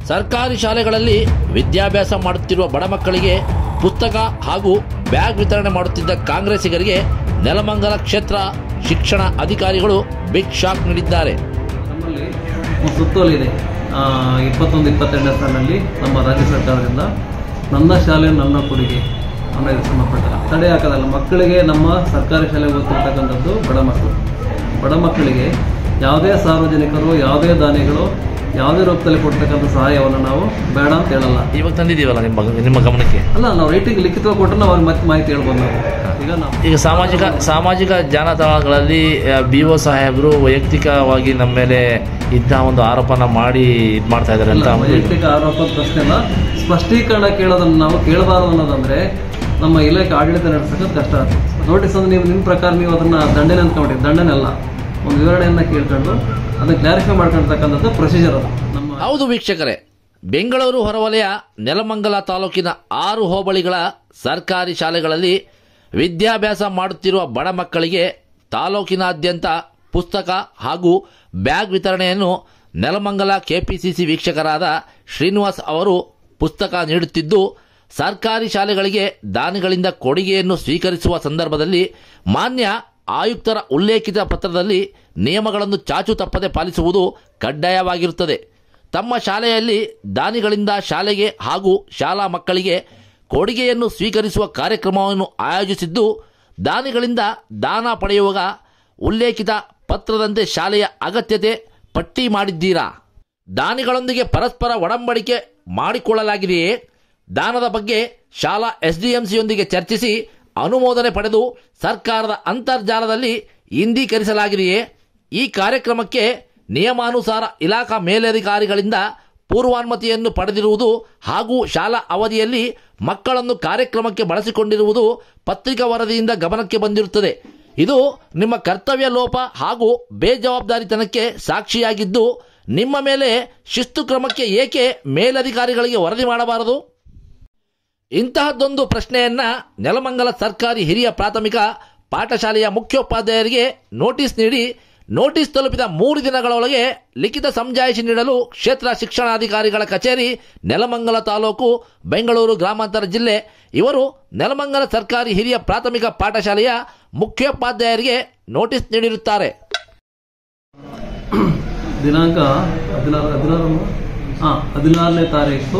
ಸರ್ಕಾರಿ ಶಾಲೆಗಳಲ್ಲಿ ವಿದ್ಯಾಭ್ಯಾಸ ಮಾಡುತ್ತಿರುವ ಬಡ ಮಕ್ಕಳಿಗೆ ಪುಸ್ತಕ ಹಾಗೂ ಬ್ಯಾಗ್ ವಿತರಣೆ ಮಾಡುತ್ತಿದ್ದ ಕಾಂಗ್ರೆಸ್ಸಿಗರಿಗೆ ನೆಲಮಂಗಲ ಕ್ಷೇತ್ರ ಶಿಕ್ಷಣ ಅಧಿಕಾರಿಗಳು ಬಿಗ್ ಶಾಕ್ ನೀಡಿದ್ದಾರೆ ನಮ್ಮಲ್ಲಿ ಒಂದು ಸುತ್ತೋಲಿದೆ ಆ, ಇಪ್ಪತ್ತೊಂದು ಇಪ್ಪತ್ತೆರಡನೇ ಸಾಲಿನಲ್ಲಿ ನಮ್ಮ ರಾಜ್ಯ ಸರ್ಕಾರದಿಂದ ನನ್ನ ಶಾಲೆ ನನ್ನ ಕೊಡುಗೆ ಅನ್ನೋ ಇದಕ್ಕೆ ಸಂಬಂಧಪಟ್ಟ ತಡೆ ಹಾಕೋದಲ್ಲ ಮಕ್ಕಳಿಗೆ ನಮ್ಮ ಸರ್ಕಾರಿ ಶಾಲೆಗೆ ಓದ್ತಿರ್ತಕ್ಕಂಥದ್ದು ಬಡ ಮಕ್ಕಳು ಬಡ ಮಕ್ಕಳಿಗೆ ಯಾವುದೇ ಸಾರ್ವಜನಿಕರು ಯಾವುದೇ ದಾನಿಗಳು ಯಾವುದೇ ರೂಪದಲ್ಲಿ ಕೊಡ್ತಕ್ಕಂಥ ಸಹಾಯವನ್ನು ನಾವು ಬೇಡ ಅಂತ ಹೇಳಲ್ಲ ಇವಾಗ ತಂದಿದ್ದೀವಲ್ಲ ನಿಮ್ಮ ನಿಮ್ಮ ಗಮನಕ್ಕೆ ಅಲ್ಲ ನಾವು ರೈಟಿಂಗ್ ಲಿಖಿತವಾಗಿ ಕೊಟ್ಟರೆ ನಾವು ಅವ್ರಿಗೆ ಮತ್ತೆ ಮಾಹಿತಿ ಹೇಳ್ಬೋದು ನಾವು ಈಗ ನಾವು ಈಗ ಸಾಮಾಜಿಕ ಸಾಮಾಜಿಕ ಜಾಲತಾಣಗಳಲ್ಲಿ ಬಿ ಒ ಸಾಹೇಬರು ವೈಯಕ್ತಿಕವಾಗಿ ನಮ್ಮ ಮೇಲೆ ಇದ್ದ ಒಂದು ಆರೋಪನ ಮಾಡಿ ಇದು ಮಾಡ್ತಾ ಇದ್ದಾರೆ ಅಂತ ಅಲ್ಲ, ವೈಯಕ್ತಿಕ ಆರೋಪದ ಪ್ರಶ್ನೆ ಅಲ್ಲ ಸ್ಪಷ್ಟೀಕರಣ ಕೇಳೋದನ್ನ ನಾವು ಕೇಳಬಾರದು ಅನ್ನೋದಂದ್ರೆ ನಮ್ಮ ಇಲಾಖೆ ಆಡಳಿತ ನಡೆಸೋದು ಕಷ್ಟ ಆಗ್ತದೆ ನೋಟಿಸ್ ಅಂದ್ರೆ ನೀವು ನಿಮ್ಮ ಪ್ರಕಾರ ನೀವು ಅದನ್ನ ದಂಡನೆ ಅಂದ್ಕೊಂಡ್ರಿ ದಂಡನೆ ಅಲ್ಲ ಒಂದು ವಿವರಣೆಯನ್ನ ಕೇಳ್ಕೊಂಡು ಅದನ್ನ ಕ್ಲಾರಿಫೈ ಮಾಡ್ಕೊಳ್ತಕ್ಕಂಥದ್ದು ಪ್ರೊಸೀಜರ್ ಅದು ನಮ್ಮ ಹೌದು ವೀಕ್ಷಕರೇ ಬೆಂಗಳೂರು ಹೊರವಲಯ ನೆಲಮಂಗಲ ತಾಲೂಕಿನ ಆರು ಹೋಬಳಿಗಳ ಸರ್ಕಾರಿ ಶಾಲೆಗಳಲ್ಲಿ ವಿದ್ಯಾಭ್ಯಾಸ ಮಾಡುತ್ತಿರುವ ಬಡ ಮಕ್ಕಳಿಗೆ ತಾಲೂಕಿನಾದ್ಯಂತ ಪುಸ್ತಕ ಹಾಗೂ ಬ್ಯಾಗ್ ವಿತರಣೆಯನ್ನು ನೆಲಮಂಗಲ ಕೆಪಿಸಿಸಿ ವೀಕ್ಷಕರಾದ ಶ್ರೀನಿವಾಸ್ ಅವರು ಪುಸ್ತಕ ನೀಡುತ್ತಿದ್ದು ಸರ್ಕಾರಿ ಶಾಲೆಗಳಿಗೆ ದಾನಿಗಳಿಂದ ಕೊಡುಗೆಯನ್ನು ಸ್ವೀಕರಿಸುವ ಸಂದರ್ಭದಲ್ಲಿ ಮಾನ್ಯ ಆಯುಕ್ತರ ಉಲ್ಲೇಖಿತ ಪತ್ರದಲ್ಲಿ ನಿಯಮಗಳನ್ನು ಚಾಚು ತಪ್ಪದೆ ಪಾಲಿಸುವುದು ಕಡ್ಡಾಯವಾಗಿರುತ್ತದೆ ತಮ್ಮ ಶಾಲೆಯಲ್ಲಿ ದಾನಿಗಳಿಂದ ಶಾಲೆಗೆ ಹಾಗೂ ಶಾಲಾ ಮಕ್ಕಳಿಗೆ ಕೊಡುಗೆಯನ್ನು ಸ್ವೀಕರಿಸುವ ಕಾರ್ಯಕ್ರಮವನ್ನು ಆಯೋಜಿಸಿದ್ದು ದಾನಿಗಳಿಂದ ದಾನ ಪಡೆಯುವಾಗ ಉಲ್ಲೇಖಿತ ಪತ್ರದಂತೆ ಶಾಲೆಯ ಅಗತ್ಯತೆ ಪಟ್ಟಿ ಮಾಡಿದ್ದೀರಾ ದಾನಿಗಳೊಂದಿಗೆ ಪರಸ್ಪರ ಒಡಂಬಡಿಕೆ ಮಾಡಿಕೊಳ್ಳಲಾಗಿದೆಯೇ ದಾನದ ಬಗ್ಗೆ ಶಾಲಾ ಎಸ್ಡಿಎಂಸಿಯೊಂದಿಗೆ ಚರ್ಚಿಸಿ ಅನುಮೋದನೆ ಪಡೆದು ಸರ್ಕಾರದ ಅಂತರ್ಜಾಲದಲ್ಲಿ ಇಂದೀಕರಿಸಲಾಗಿದೆಯೇ ಈ ಕಾರ್ಯಕ್ರಮಕ್ಕೆ ನಿಯಮಾನುಸಾರ ಇಲಾಖಾ ಮೇಲಧಿಕಾರಿಗಳಿಂದ ಪೂರ್ವಾನುಮತಿಯನ್ನು ಪಡೆದಿರುವುದು ಹಾಗೂ ಶಾಲಾ ಅವಧಿಯಲ್ಲಿ ಮಕ್ಕಳನ್ನು ಕಾರ್ಯಕ್ರಮಕ್ಕೆ ಬಳಸಿಕೊಂಡಿರುವುದು ಪತ್ರಿಕಾ ವರದಿಯಿಂದ ಗಮನಕ್ಕೆ ಬಂದಿರುತ್ತದೆ ಇದು ನಿಮ್ಮ ಕರ್ತವ್ಯ ಲೋಪ ಹಾಗೂ ಬೇಜವಾಬ್ದಾರಿತನಕ್ಕೆ ಸಾಕ್ಷಿಯಾಗಿದ್ದು ನಿಮ್ಮ ಮೇಲೆ ಶಿಸ್ತು ಕ್ರಮಕ್ಕೆ ಏಕೆ ಮೇಲಧಿಕಾರಿಗಳಿಗೆ ವರದಿ ಮಾಡಬಾರದು ಇಂತಹದ್ದೊಂದು ಪ್ರಶ್ನೆಯನ್ನ ನೆಲಮಂಗಲ ಸರ್ಕಾರಿ ಹಿರಿಯ ಪ್ರಾಥಮಿಕ ಪಾಠಶಾಲೆಯ ಮುಖ್ಯೋಪಾಧ್ಯಾಯರಿಗೆ ನೋಟಿಸ್ ನೀಡಿ ನೋಟಿಸ್ ತಲುಪಿದ ಮೂರು ದಿನಗಳೊಳಗೆ ಲಿಖಿತ ಸಮಜಾಯಿಷಿ ನೀಡಲು ಕ್ಷೇತ್ರ ಶಿಕ್ಷಣಾಧಿಕಾರಿಗಳ ಕಚೇರಿ ನೆಲಮಂಗಲ ತಾಲೂಕು ಬೆಂಗಳೂರು ಗ್ರಾಮಾಂತರ ಜಿಲ್ಲೆ ಇವರು ನೆಲಮಂಗಲ ಸರ್ಕಾರಿ ಹಿರಿಯ ಪ್ರಾಥಮಿಕ ಪಾಠಶಾಲೆಯ ಮುಖ್ಯೋಪಾಧ್ಯಾಯರಿಗೆ ನೋಟಿಸ್ ನೀಡಿರುತ್ತಾರೆ ದಿನಾಂಕ ಹದಿನಾರು ಹದಿನಾರು ಹಾಂ ಹದಿನಾರನೇ ತಾರೀಕು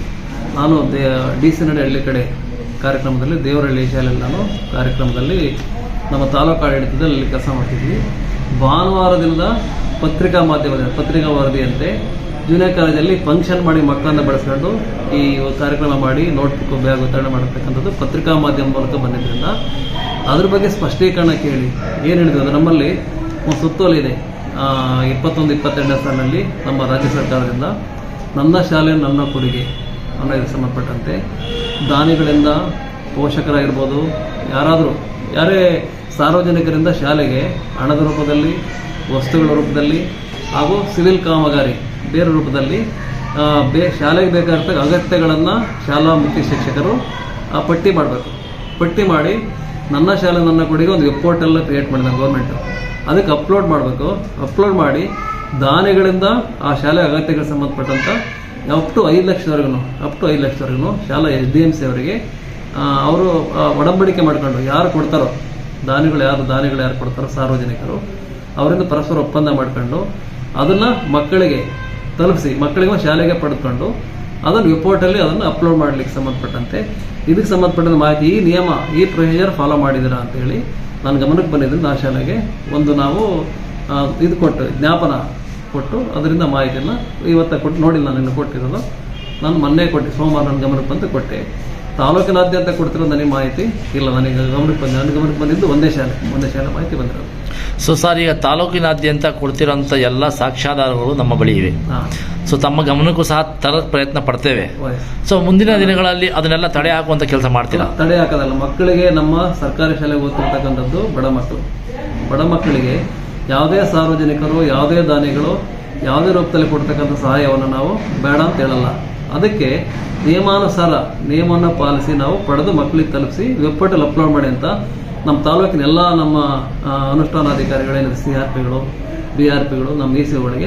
ನಾನು ದೇ ಡಿ ಸಿ ನಡೆ ಹಳ್ಳಿ ಕಡೆ ಕಾರ್ಯಕ್ರಮದಲ್ಲಿ ದೇವರಹಳ್ಳಿ ಶಾಲೆಯಲ್ಲಿ ನಾನು ಕಾರ್ಯಕ್ರಮದಲ್ಲಿ ನಮ್ಮ ತಾಲೂಕು ಆಡಳಿತದಲ್ಲಿ ಕೆಲಸ ಮಾಡ್ತಿದ್ವಿ ಭಾನುವಾರದಿಂದ ಪತ್ರಿಕಾ ಮಾಧ್ಯಮದಲ್ಲಿ ಪತ್ರಿಕಾ ವರದಿಯಂತೆ ಜೂನಿಯರ್ ಕಾಲೇಜಲ್ಲಿ ಫಂಕ್ಷನ್ ಮಾಡಿ ಮಕ್ಕಳನ್ನ ಬೆಳೆಸ್ಕೊಂಡು ಈ ಕಾರ್ಯಕ್ರಮ ಮಾಡಿ ನೋಟ್ಬುಕ್ ಬ್ಯಾಗ್ ವಿತರಣೆ ಮಾಡತಕ್ಕಂಥದ್ದು ಪತ್ರಿಕಾ ಮಾಧ್ಯಮ ಮೂಲಕ ಬಂದಿದ್ದರಿಂದ ಅದ್ರ ಬಗ್ಗೆ ಸ್ಪಷ್ಟೀಕರಣ ಕೇಳಿ ಏನು ಹೇಳಿದ್ರು ಅದು ನಮ್ಮಲ್ಲಿ ಒಂದು ಸುತ್ತೋಲಿದೆ ಆ, ಇಪ್ಪತ್ತೊಂದು ಇಪ್ಪತ್ತೆರಡನೇ ಸಾಲಿನಲ್ಲಿ ನಮ್ಮ ರಾಜ್ಯ ಸರ್ಕಾರದಿಂದ ನನ್ನ ಶಾಲೆ ನನ್ನ ಕೊಡುಗೆ ಅನ್ನೋ ಇದಕ್ಕೆ ಸಂಬಂಧಪಟ್ಟಂತೆ ದಾನಿಗಳಿಂದ ಪೋಷಕರಾಗಿರ್ಬೋದು ಯಾರಾದರೂ ಯಾರೇ ಸಾರ್ವಜನಿಕರಿಂದ ಶಾಲೆಗೆ ಹಣದ ರೂಪದಲ್ಲಿ ವಸ್ತುಗಳ ರೂಪದಲ್ಲಿ ಹಾಗೂ ಸಿವಿಲ್ ಕಾಮಗಾರಿ ಬೇರೆ ರೂಪದಲ್ಲಿ ಆ, ಬೇ ಶಾಲೆಗೆ ಬೇಕಾಗಿರ್ತಕ್ಕ ಅಗತ್ಯಗಳನ್ನು ಶಾಲಾ ಮುಖ್ಯ ಶಿಕ್ಷಕರು ಆ, ಪಟ್ಟಿ ಮಾಡಬೇಕು ಪಟ್ಟಿ ಮಾಡಿ ನನ್ನ ಶಾಲೆ ನನ್ನ ಕೊಡುಗೆ ಒಂದು ವೆಬ್ ಪೋರ್ಟಲ್ ಕ್ರಿಯೇಟ್ ಮಾಡಿದ ಗೌರ್ಮೆಂಟ್ ಅದಕ್ಕೆ ಅಪ್ಲೋಡ್ ಮಾಡಬೇಕು ಅಪ್ಲೋಡ್ ಮಾಡಿ ದಾನಿಗಳಿಂದ ಆ ಶಾಲೆ ಅಗತ್ಯಗಳಿಗೆ ಸಂಬಂಧಪಟ್ಟಂತ ಅಪ್ ಟು ಐದು ಲಕ್ಷದವರೆಗೂ ಅಪ್ ಟು ಐದು ಲಕ್ಷದವರೆಗೂ ಶಾಲಾ ಎಸ್ ಡಿ ಎಂ ಸಿ ಅವರಿಗೆ ಅವರು ಒಡಂಬಡಿಕೆ ಮಾಡ್ಕೊಂಡು ಯಾರು ಕೊಡ್ತಾರೋ ದಾನಿಗಳು ಯಾರು ದಾನಿಗಳು ಯಾರು ಕೊಡ್ತಾರೋ ಸಾರ್ವಜನಿಕರು ಅವರಿಂದ ಪರಸ್ಪರ ಒಪ್ಪಂದ ಮಾಡ್ಕೊಂಡು ಅದನ್ನ ಮಕ್ಕಳಿಗೆ ತಲುಪಿಸಿ ಮಕ್ಕಳಿಗೆ ಶಾಲೆಗೆ ಪಡೆದುಕೊಂಡು ಅದನ್ನು ರಿಪೋರ್ಟಲ್ಲಿ ಅದನ್ನು ಅಪ್ಲೋಡ್ ಮಾಡಲಿಕ್ಕೆ ಸಂಬಂಧಪಟ್ಟಂತೆ ಇದಕ್ಕೆ ಸಂಬಂಧಪಟ್ಟಂತ ಮಾಹಿತಿ ಈ ನಿಯಮ ಈ ಪ್ರೊಸೀಜರ್ ಫಾಲೋ ಮಾಡಿದ್ದೀರಾ ಅಂತ ಹೇಳಿ ನನ್ನ ಗಮನಕ್ಕೆ ಬಂದಿದ್ದರಿಂದ ಆ ಶಾಲೆಗೆ ಒಂದು ನಾವು ಆ, ಇದು ಕೊಟ್ಟು ಜ್ಞಾಪನ ಕೊಟ್ಟು ಅದರಿಂದ ಮಾಹಿತಿಯನ್ನು ಇವತ್ತ ಕೊಟ್ಟು ನೋಡಿಲ್ಲ ನಾನು ಇನ್ನು ಕೊಟ್ಟಿರೋದು ನಾನು ಮೊನ್ನೆ ಕೊಟ್ಟೆ ಸೋಮವಾರ ನನ್ನ ಗಮನಕ್ಕೆ ಬಂದು ಕೊಟ್ಟೆ ತಾಲೂಕಿನಾದ್ಯಂತ ಕೊಡ್ತಿರೋ ನನಗೆ ಮಾಹಿತಿ ಇಲ್ಲ ನನಗೆ ಗಮನಕ್ಕೆ ಬಂದ ನನ್ನ ಗಮನಕ್ಕೆ ಬಂದಿದ್ದು ಒಂದೇ ಶಾಲೆ ಒಂದೇ ಶಾಲೆ ಮಾಹಿತಿ ಬಂದಿರೋದು ಸೊ ಸರ್ ಈಗ ತಾಲೂಕಿನಾದ್ಯಂತ ಕೊಡ್ತಿರೋಂಥ ಎಲ್ಲ ಸಾಕ್ಷ್ಯಾಧಾರಗಳು ನಮ್ಮ ಬಳಿ ಇವೆ ಹಾಂ ಸೊ ತಮ್ಮ ಗಮನಕ್ಕೂ ಸಹ ತರದ ಪ್ರಯತ್ನ ಪಡ್ತೇವೆ ವಯಸ್ಸು ಸೊ ಮುಂದಿನ ದಿನಗಳಲ್ಲಿ ಅದನ್ನೆಲ್ಲ ತಡೆ ಹಾಕುವಂತ ಕೆಲಸ ಮಾಡ್ತೀರಾ ತಡೆ ಹಾಕೋದಲ್ಲ ಮಕ್ಕಳಿಗೆ ನಮ್ಮ ಸರ್ಕಾರಿ ಶಾಲೆಗೆ ಓದ್ತಿರ್ತಕ್ಕಂಥದ್ದು ಬಡ ಮಕ್ಕಳು ಬಡ ಮಕ್ಕಳಿಗೆ ಯಾವುದೇ ಸಾರ್ವಜನಿಕರು ಯಾವುದೇ ದಾನಿಗಳು ಯಾವುದೇ ರೂಪದಲ್ಲಿ ಕೊಡ್ತಕ್ಕಂಥ ಸಹಾಯವನ್ನು ನಾವು ಬೇಡ ಅಂತ ಹೇಳಲ್ಲ ಅದಕ್ಕೆ ನಿಯಮಾನುಸಾರ ನಿಯಮವನ್ನು ಪಾಲಿಸಿ ನಾವು ಪಡೆದು ಮಕ್ಕಳಿಗೆ ತಲುಪಿಸಿ ವೆಬ್ ಪೋರ್ಟಲ್ ಅಪ್ಲೋಡ್ ಮಾಡಿ ಅಂತ ನಮ್ಮ ತಾಲೂಕಿನ ಎಲ್ಲ ನಮ್ಮ ಆ, ಅನುಷ್ಠಾನಾಧಿಕಾರಿಗಳೇನಿದೆ ಸಿ ಆರ್ ಪಿಗಳು ಬಿ ಆರ್ ಪಿಗಳು ನಮ್ಮ ಇ ಸಿಗಳಿಗೆ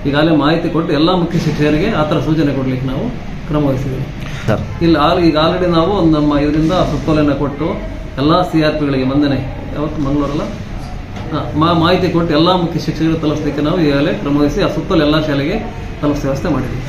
ಈಗಾಗಲೇ ಮಾಹಿತಿ ಕೊಟ್ಟು ಎಲ್ಲ ಮುಖ್ಯ ಶಿಕ್ಷಕರಿಗೆ ಆ ಥರ ಸೂಚನೆ ಕೊಡ್ಲಿಕ್ಕೆ ನಾವು ಕ್ರಮ ವಹಿಸಿದ್ದೀವಿ ಸರ್ ಇಲ್ಲಿ ಆಲ್ ಈಗ ಆಲ್ರೆಡಿ ನಾವು ಒಂದು ನಮ್ಮ ಇದರಿಂದ ಸುತ್ತೋಲೆಯನ್ನು ಕೊಟ್ಟು ಎಲ್ಲ ಸಿ ಆರ್ ಪಿಗಳಿಗೆ ಮಂದನೆ ಯಾವತ್ತು ಮಂಗಳೂರಲ್ಲ ಹಾ, ಮಾ- ಮಾಹಿತಿ ಕೊಟ್ಟು ಎಲ್ಲ ಮುಖ್ಯ ಶಿಕ್ಷಕರಿಗೆ ತಲುಪಿಸಲಿಕ್ಕೆ ನಾವು ಈಗಾಗಲೇ ಕ್ರಮ ವಹಿಸಿ ಆ ಸುತ್ತೋಲೆ ಎಲ್ಲ ಶಾಲೆಗೆ ತಲುಪಿಸೋ ವ್ಯವಸ್ಥೆ ಮಾಡಿದ್ದೀವಿ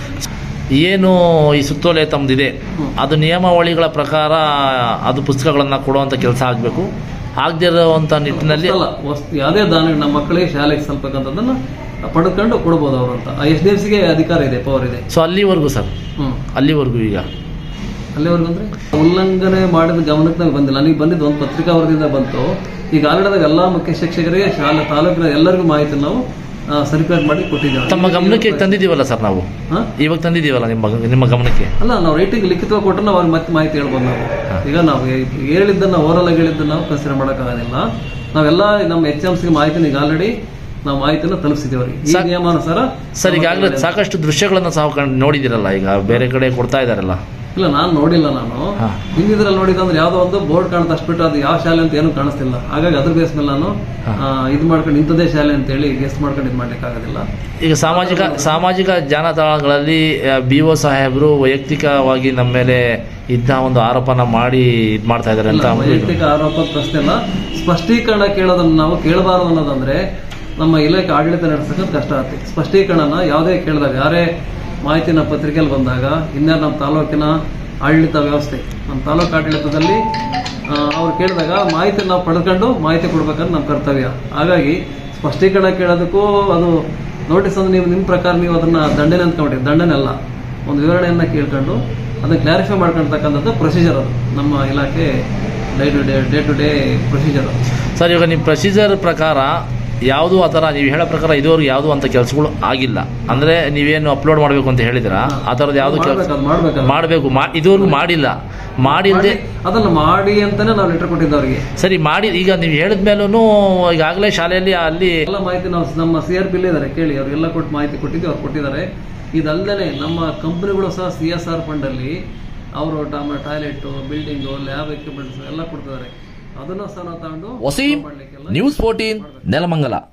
ಏನು ಈ ಸುತ್ತೋಲೆ ತಮ್ಮದಿದೆ ಹ್ಮ್. ಅದು ನಿಯಮಾವಳಿಗಳ ಪ್ರಕಾರ ಅದು ಪುಸ್ತಕಗಳನ್ನು ಕೊಡುವಂಥ ಕೆಲಸ ಆಗಬೇಕು ಆಗದೇ ಇರುವಂಥ ನಿಟ್ಟಿನಲ್ಲಿ ಅಲ್ಲ ವಸ್ತು ಯಾವುದೇ ದಾನ ನಮ್ಮ ಮಕ್ಕಳಿಗೆ ಶಾಲೆಗೆ ಸಲ್ಪಕ್ಕಂಥದ್ದನ್ನು ಪಡ್ಕೊಂಡು ಕೊಡ್ಬೋದು ಅವರು ಅಂತ ಎಸ್ ಡಿ ಎಫ್ ಸಿಗೆ ಅಧಿಕಾರ ಇದೆ ಪವರ್ ಇದೆ ಸೊ ಅಲ್ಲಿವರೆಗೂ ಸರ್ ಹ್ಮ್ ಅಲ್ಲಿವರೆಗೂ ಈಗ ಅಲ್ಲಿವರೆಗೂ ಅಂದ್ರೆ ಉಲ್ಲಂಘನೆ ಮಾಡಿದ ಗಮನಕ್ಕೆ ನಮಗೆ ಬಂದಿಲ್ಲ ನನಗೆ ಬಂದಿದ್ದು ಒಂದು ಪತ್ರಿಕಾ ವರದಿಯಿಂದ ಬಂತು ಈಗ ಆಲ್ರೆಡಿ ಎಲ್ಲ ಮುಖ್ಯ ಶಿಕ್ಷಕರಿಗೆ ಶಾಲೆ ತಾಲೂಕಿನ ಎಲ್ಲರಿಗೂ ಮಾಹಿತಿ ನಾವು ಸರ್ಕ್ಯುಲೇಟ್ ಮಾಡಿ ಕೊಟ್ಟಿದ್ದೇವೆ ತಮ್ಮ ಗಮನಕ್ಕೆ ತಂದಿದ್ದೀವಲ್ಲ ಸರ್ ನಾವು ಹಾ? ಇವಾಗ ತಂದಿದ್ದೀವಲ್ಲ ನಿಮ್ಮ ನಿಮ್ಮ ಗಮನಕ್ಕೆ ಅಲ್ಲ ನಾವು ರೈಟಿಂಗ್ ಲಿಖಿತವಾಗಿ ಕೊಟ್ಟರೆ ನಾವು ಅವ್ರಿಗೆ ಮತ್ತೆ ಮಾಹಿತಿ ಹೇಳ್ಬೋದು ನಾವು ಈಗ ನಾವು ಹೇ- ಹೇಳಿದ್ದನ್ನ ಓರಲ್ ಆಗಿ ಹೇಳಿದ್ದನ್ನ ನಾವು ಕನ್ಸಿಡರ್ ಮಾಡೋಕ್ಕಾಗೋದಿಲ್ಲ ನಾವೆಲ್ಲ ನಮ್ಮ ಎಚ್ ಎಂ ಸಿಗೆ ಮಾಹಿತಿನ ಈಗ ಆಲ್ರೆಡಿ ನಾವು ಮಾಹಿತಿನ ತಲುಪಿಸಿದ್ದೀವಿ ಅವ್ರಿಗೆ ಈ ಸರ್- ನಿಯಮಾನುಸಾರ ಸರ್ ಈಗಾಗಲೇ ಸಾಕಷ್ಟು ದೃಶ್ಯಗಳನ್ನು ಸಹ ಕಂಡು ನೋಡಿದಿರಲ್ಲ ಈಗ ಬೇರೆ ಕಡೆ ಕೊಡ್ತಾ ಇದ್ದಾರಲ್ಲ ಇಲ್ಲ ನಾನು ನೋಡಿಲ್ಲ ನಾನು ಹಾ. ಹಿಂದಿದ್ರಲ್ಲಿ ನೋಡಿದಂದ್ರೆ ಯಾವುದೋ ಒಂದು ಬೋರ್ಡ್ ಕಾಣುತ್ತೆ ಅಷ್ಟು ಬಿಟ್ಟು ಅದು ಯಾವ ಶಾಲೆ ಅಂತ ಏನು ಕಾಣಿಸ್ತಿಲ್ಲ ಹಾಗಾಗಿ ಅದ್ರ ಬೇಸ್ ಮೇಲೆ ನಾನು ಹಾ. ಆ, ಇದು ಮಾಡ್ಕೊಂಡು ಇಂಥದೇ ಶಾಲೆ ಅಂತೇಳಿ ಗೆಸ್ಟ್ ಮಾಡ್ಕೊಂಡು ಇದು ಮಾಡ್ಲಿಕ್ಕೆ ಆಗೋದಿಲ್ಲ ಈಗ ಸಾಮಾಜಿಕ ಸಾಮಾಜಿಕ ಜಾಲತಾಣಗಳಲ್ಲಿ ಬಿ ಒ ಸಾಹೇಬರು ವೈಯಕ್ತಿಕವಾಗಿ ನಮ್ಮ ಮೇಲೆ ಇದ್ದ ಒಂದು ಆರೋಪನ ಮಾಡಿ ಇದು ಮಾಡ್ತಾ ಇದ್ದಾರೆ ಅಂತ ಇಲ್ಲ, ಒಂದು ಇದು. ವೈಯಕ್ತಿಕ ಆರೋಪ ಪ್ರಶ್ನೆ ಅಲ್ಲ ಸ್ಪಷ್ಟೀಕರಣ ಕೇಳೋದನ್ನ ನಾವು ಕೇಳಬಾರದು ಅನ್ನೋದಂದ್ರೆ ನಮ್ಮ ಇಲಾಖೆ ಆಡಳಿತ ನಡೆಸೋದು ಕಷ್ಟ ಆಗ್ತದೆ ಸ್ಪಷ್ಟೀಕರಣನ ಯಾವುದೇ ಕೇಳಿದಾಗ ಯಾರೇ ಮಾಹಿತಿನ ಪತ್ರಿಕೆಯಲ್ಲಿ ಬಂದಾಗ ಇನ್ಯಾರು ನಮ್ಮ ತಾಲೂಕಿನ ಆಡಳಿತ ವ್ಯವಸ್ಥೆ ನಮ್ಮ ತಾಲೂಕು ಆಡಳಿತದಲ್ಲಿ ಆ, ಅವ್ರು ಕೇಳಿದಾಗ ಮಾಹಿತಿ ನಾವು ಪಡ್ಕೊಂಡು ಮಾಹಿತಿ ಕೊಡ್ಬೇಕಂದ್ರೆ ನಮ್ಮ ಕರ್ತವ್ಯ ಹಾಗಾಗಿ ಸ್ಪಷ್ಟೀಕರಣ ಕೇಳೋದಕ್ಕೂ ಅದು ನೋಟಿಸ್ ಅಂದ್ರೆ ನೀವು ನಿಮ್ಮ ಪ್ರಕಾರ ನೀವು ಅದನ್ನ ದಂಡನೆ ಅಂದ್ಕೊಂಡಿರಿ ದಂಡನೆ ಅಲ್ಲ ಒಂದು ವಿವರಣೆಯನ್ನ ಕೇಳ್ಕೊಂಡು ಅದನ್ನ ಕ್ಲಾರಿಫೈ ಮಾಡ್ಕೊಳ್ತಕ್ಕಂಥದ್ದು ಪ್ರೊಸೀಜರ್ ಅದು ನಮ್ಮ ಇಲಾಖೆ day to day day to day procedure ಅದು ಸರ್ ಇವಾಗ ನಿಮ್ಮ ಪ್ರೊಸೀಜರ್ ಪ್ರಕಾರ ಯಾವುದು ಆ ಥರ ನೀವು ಹೇಳೋ ಪ್ರಕಾರ ಇದುವರೆಗೂ ಯಾವುದು ಅಂತ ಕೆಲಸಗಳು ಆಗಿಲ್ಲ ಅಂದರೆ ನೀವೇನು ಅಪ್ಲೋಡ್ ಮಾಡಬೇಕು ಅಂತ ಹೇಳಿದಿರಾ ಆ ಥರದ್ದು ಯಾವುದು ಕೆಲಸ ಮಾಡ್ಬೇಕು, ಅದು ಮಾಡ್ಬೇಕಲ್ಲ. ಮಾಡಬೇಕು ಮಾ ಇದುವರೆಗೂ ಮಾಡಿಲ್ಲ ಮಾಡಿಲ್ಲದೆ ಅದನ್ನ ಮಾಡಿ ಅಂತಾನೆ ನಾವು ಲೆಟರ್ ಕೊಟ್ಟಿದ್ದು ಅವರಿಗೆ ಸರಿ ಮಾಡಿ ಈಗ ನೀವು ಹೇಳಿದ ಮೇಲೂ ಈಗಾಗಲೇ ಶಾಲೆಯಲ್ಲಿ ಅಲ್ಲಿ ಎಲ್ಲ ಮಾಹಿತಿ ನಾವು ನಮ್ಮ ಸಿ ಆರ್ ಪಿ ಇದ್ದಾರೆ ಕೇಳಿ ಅವ್ರಿಗೆಲ್ಲ ಕೊಟ್ಟು ಮಾಹಿತಿ ಕೊಟ್ಟಿದ್ದೀವಿ ಅವ್ರು ಕೊಟ್ಟಿದ್ದಾರೆ ಇದಲ್ಲದೆ ನಮ್ಮ ಕಂಪನಿಗಳು ಸಹ ಸಿ ಎಸ್ ಆರ್ ಫಂಡ್ ಅಲ್ಲಿ ಅವರು ಟಾಯ್ಲೆಟ್ ಬಿಲ್ಡಿಂಗು ಲ್ಯಾಬ್ ಎಕ್ವಿಪ್ಮೆಂಟ್ಸ್ ಎಲ್ಲ ಕೊಡ್ತಿದ್ದಾರೆ ಅದನ್ನು ಸಹ ನಾವು ತಗೊಂಡು ವಸೀಂ ಮಾಡ್ಲಿಕ್ಕೆಲ್ಲ ನ್ಯೂಸ್ ಫೋರ್ಟೀನ್ ನೆಲಮಂಗಲ